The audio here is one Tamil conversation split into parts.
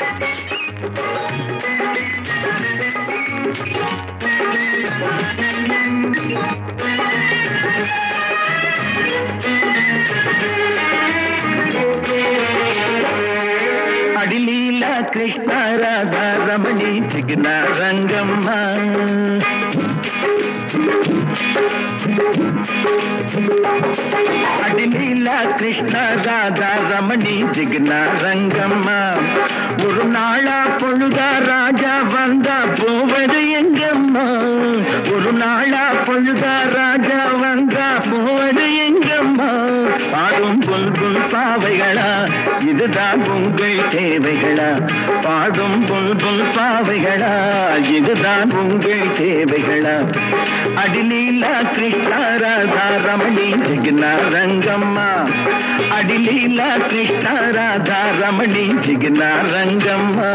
అడిలీల కృష్ణ రాధా రమణి చిగ్న రంగమ్మ அடிலீல கிருஷ்ண ராதா ரமணி ஜிக்னா ரங்கம்மா ஒரு நாளா பொழுதா ராஜா வந்தா போவது எங்கம்மா ஒரு நாளா பொழுதா ராஜா வந்தா போவது எங்கம்மா பாடும் புல்புல் பாவைகளா இதுதான் உங்கள் தேவைகளா பாடும் புல்புல் பாவைகளா இதுதான் உங்கள் தேவைகளா அடிலீல கிருஷ்ண ராதா ரமணி ஜிக்னா ரங்கம்மா அடிலீல கிருஷ்ண ராதா ரமணி ஜிக்னா ரங்கம்மா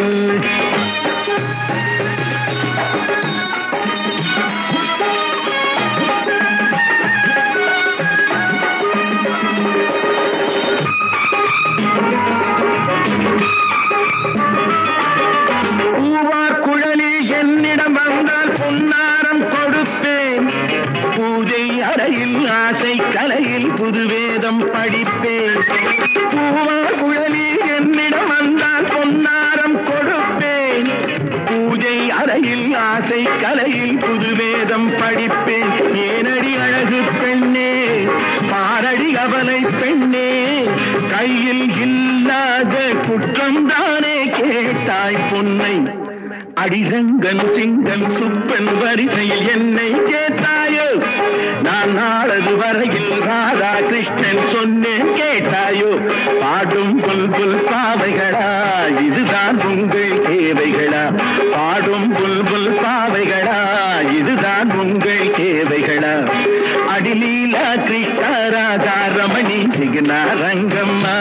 பூவார் குழலி என்னிடம் வந்தால் பொன்னாரம் கொடுப்பேன் பூஜை அறையில் ஆசை கலையில் புதுவேதம் படிப்பேன் பூவார் குழலி என்னிடம் வந்தால் பொன்னாரம் கொடுப்பேன் பூஜை அறையில் ஆசை கலையில் புதுவேதம் படிப்பேன் ஏனடி அழகு பெண்ணே பாரடி அவலை பெண்ணே கையில் இல்லாத குற்றம் தானே கேட்டாய் பொன்னை அடிசங்கன் சிங்கன் சுப்பன் வரிசையில் என்னை கேட்டாயோ நான் நாளது வரையில் ராதா கிருஷ்ணன் சொன்னேன் கேட்டாயோ பாடும் புல் புல் பாவைகளா இதுதான் உங்கள் தேவைகளா பாடும் புல் புல் பாவைகளா இதுதான் உங்கள் தேவைகளா அடிலீலா கிருஷ்ண ராதா ரமணி சிக்னா ரங்கம்மா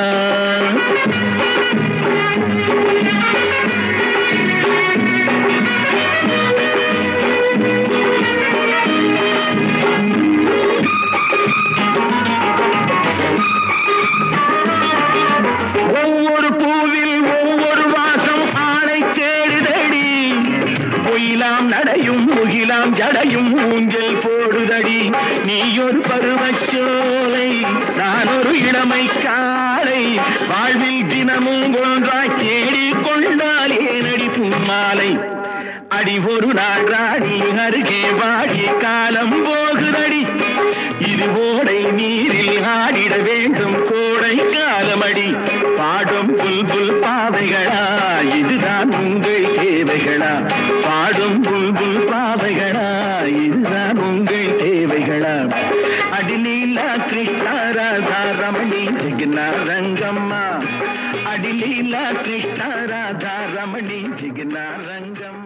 ஒவ்வொரு பூவில் ஒவ்வொரு வாசம் ஆணை தேடுதடி பொயிலாம் நடையும் முகிலாம் ஜடையும் ஊஞ்சல் போடுதடி நீ ஒரு பருவச்சோலை நான் ஒரு இளமை காலை வாழ்வில் தினமும் ஒன்றாய் தேடிக் கொண்டால் ஏனடி பூமாலை அடி ஒரு நாள் ராணி அருகே வாடி காலம் போகுதடி இது ஓடை நீரில் ஆடிட வேண்டும் கோடை காலமடி பாடும் புல் புல் பாவைகளா இதுதான் உங்கள் தேவைகளா பாடும் புல் புல் பாவைகளா இதுதான் உங்கள் தேவைகளா அடிலீலா கிருஷ்ண ராதா ரமணி ஜிக்னா ரங்கம்மா அடிலீலா கிருஷ்ண ராதா ரமணி ஜிக்னா ரங்கம்மா